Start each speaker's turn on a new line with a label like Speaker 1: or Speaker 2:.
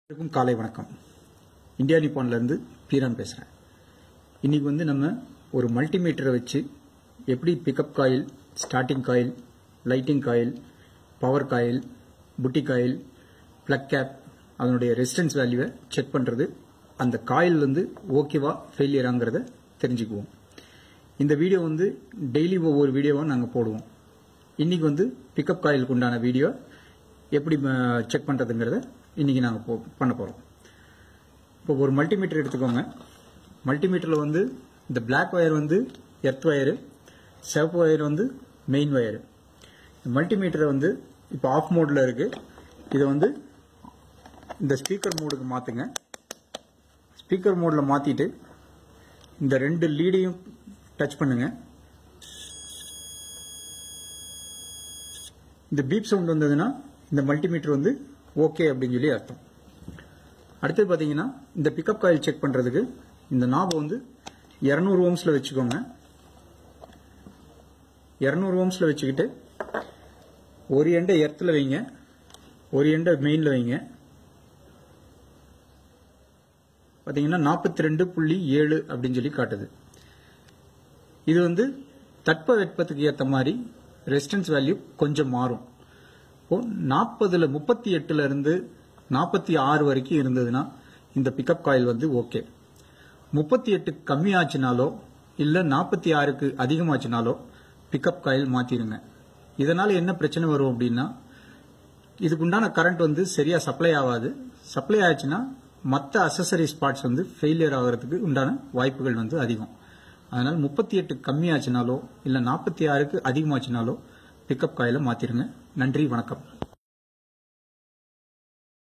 Speaker 1: அனைவருக்கும் காலை வணக்கம் இந்தியா நிப்பான்லேருந்து பீரான் பேசுகிறேன் இன்னைக்கு வந்து நம்ம ஒரு மல்டிமீட்டரை வச்சு எப்படி pickup coil starting coil lighting coil power coil புட்டி காயில் பிளக் கேப் அதனுடைய ரெசிஸ்டன்ஸ் வேல்யூவை செக் பண்ணுறது அந்த காயில் வந்து ஓகேவா ஃபெயிலியராங்கிறத தெரிஞ்சுக்குவோம் இந்த வீடியோ வந்து டெய்லி ஒவ்வொரு வீடியோவாக நாங்கள் போடுவோம் இன்னைக்கு வந்து பிக்கப் காயிலுக்கு உண்டான வீடியோ எப்படி செக் பண்ணுறதுங்கிறத இன்னைக்கு நாங்கள் பண்ண போகிறோம் இப்போ ஒரு மல்டிமீட்டர் எடுத்துக்கோங்க மல்டிமீட்டரில் வந்து இந்த Black ஒயர் வந்து எர்த் ஒயரு சிவப்பு ஒயர் வந்து மெயின் ஒயரு மல்டிமீட்டரை வந்து இப்போ ஆஃப் மோடில் இருக்குது இதை வந்து இந்த ஸ்பீக்கர் மோடுக்கு மாற்றுங்க ஸ்பீக்கர் மோடில் மாற்றிட்டு இந்த ரெண்டு லீடையும் டச் பண்ணுங்க இந்த பீப் சவுண்ட் வந்ததுன்னா இந்த மல்டிமீட்டர் வந்து ஓகே அப்படின்னு சொல்லி அர்த்தம் அடுத்தது பார்த்தீங்கன்னா இந்த பிக்கப் காயில் செக் பண்ணுறதுக்கு இந்த நாபை வந்து இரநூறு ஓம்ஸில் வச்சுக்கோங்க இரநூறு ஓம்ஸில் வச்சுக்கிட்டு ஒரு எண்டை எர்த்தில் வைங்க ஒரு எண்டை மெயினில் வைங்க பார்த்தீங்கன்னா நாற்பத்தி ரெண்டு புள்ளி ஏழு அப்படின்னு சொல்லி காட்டுது இது வந்து தட்ப வெப்பத்துக்கு ஏற்ற மாதிரி ரெசிஸ்டன்ஸ் வேல்யூ கொஞ்சம் மாறும் இப்போ நாற்பதுல முப்பத்தி எட்டுல இருந்து நாற்பத்தி ஆறு வரைக்கும் இருந்ததுன்னா இந்த பிக்கப் காயில் வந்து ஓகே முப்பத்தி எட்டு கம்மியாச்சுனாலோ இல்ல நாற்பத்தி ஆறுக்கு அதிகமாச்சுனாலோ பிக்கப் காயில் மாத்திருங்க இதனால என்ன பிரச்சனை வரும் அப்படின்னா இதுக்குண்டான கரண்ட் வந்து சரியா சப்ளை ஆகாது சப்ளை ஆச்சுன்னா மற்ற அசசரி ஸ்பாட்ஸ் வந்து ஃபெயிலியர் ஆகிறதுக்கு உண்டான வாய்ப்புகள் வந்து அதிகம் அதனால முப்பத்தி எட்டு கம்மியாச்சுனாலோ இல்ல நாற்பத்தி ஆறுக்கு அதிகமாச்சுனாலோ பிக்கப் காயில மாத்திருங்க நன்றி வணக்கம்